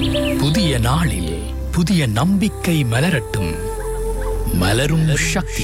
புதிய நாளில் புதிய நம்பிக்கை மலரட்டும் மலரும் சக்தி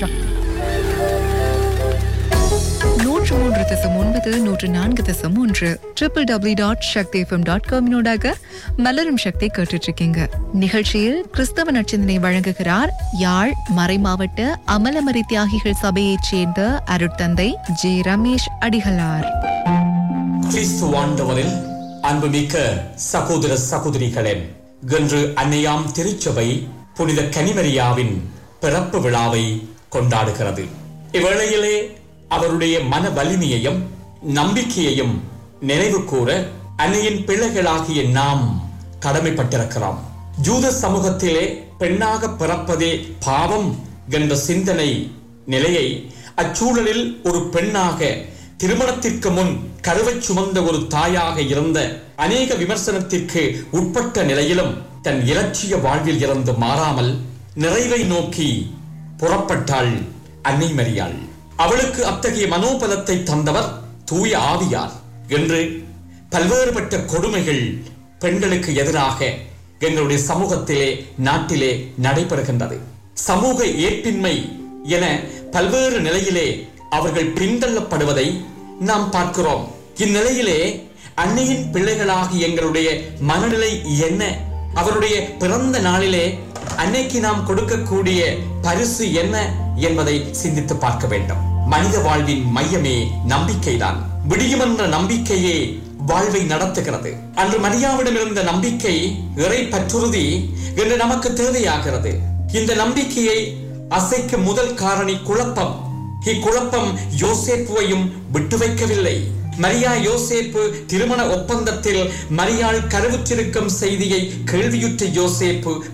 நூற்று மூன்று தசம் ஒன்பது நூற்று நான்கு தசம் ஒன்று triple W dot Sakthi FM dot காமினோடாக மலரும் சக்தி கேட்டுட்டு இருக்கீங்க நிகழ்ச்சியில் கிறிஸ்தவ நச்சிந்தனை வழங்குகிறார் யாழ் மறைமாவட்ட அமலமரி தியாகிகள் சபையைச் சேர்ந்த அருட்தந்தை ஜே ரமேஷ் அடிகளார் கிறிஸ்து ஆண்டவரில் அன்புமிக்க சகோதர சகோதரிகளே இன்று அன்னையாம் திருச்சபை புனித கனிமரியாவின் பிறப்பு விழாவை கொண்டாடுகிறது இவ்வேளையிலே அவருடைய மன வலிமையையும் நம்பிக்கையையும் நினைவு கூற அன்னையின் பிள்ளைகளாகிய நாம் கடமைப்பட்டிருக்கிறோம் ஜூத சமூகத்திலே பெண்ணாக பிறப்பதே பாவம் என்ற சிந்தனை நிலையை அச்சூழலில் ஒரு பெண்ணாக திருமணத்திற்கு முன் கருவைச் சுமந்த ஒரு தாயாக இருந்த அநேக விமர்சனத்திற்கு உட்பட்ட நிலையிலும் தன் இலட்சிய வாழ்வில் இருந்து மாறாமல் நிறைவை நோக்கி புறப்பட்டாள் அன்னை மரியாள் அவளுக்கு அத்தகைய மனோபலத்தை தந்தவர் தூய ஆவியார் என்று பல்வேறுபட்ட கொடுமைகள் பெண்களுக்கு எதிராக எங்களுடைய சமூகத்திலே நாட்டிலே நடைபெறுகின்றது சமூக ஏற்பின்மை என பல்வேறு நிலையிலே அவர்கள் பின்தள்ளப்படுவதை நாம் பார்க்கிறோம் இந்நிலையிலே அன்னையின் பிள்ளைகளாகி எங்களுடைய மனநிலை என்ன அவருடைய பிறந்த நாளிலே அன்னைக்கு நாம் கொடுக்கக்கூடிய பரிசு என்ன என்பதை சிந்தித்து பார்க்க வேண்டும் மனித வாழ்வின் மையமே நம்பிக்கைதான் விடியுமென்ற நம்பிக்கையே வாழ்வை நடத்துகிறது அன்று மரியாவிடம் இருந்த நம்பிக்கை இறை பற்றுறுதி என்று நமக்கு தேவையாகிறது இந்த நம்பிக்கையை அசைக்கும் முதல் காரணி குழப்பம் இக்குழப்பம் யோசேப்புவையும் விட்டு வைக்கவில்லை மரியா யோசேப்பு திருமண ஒப்பந்தத்தில் மரியாள் கருவுற்றிருக்கும் செய்தியை கேள்வியுற்ற யோசேப்பு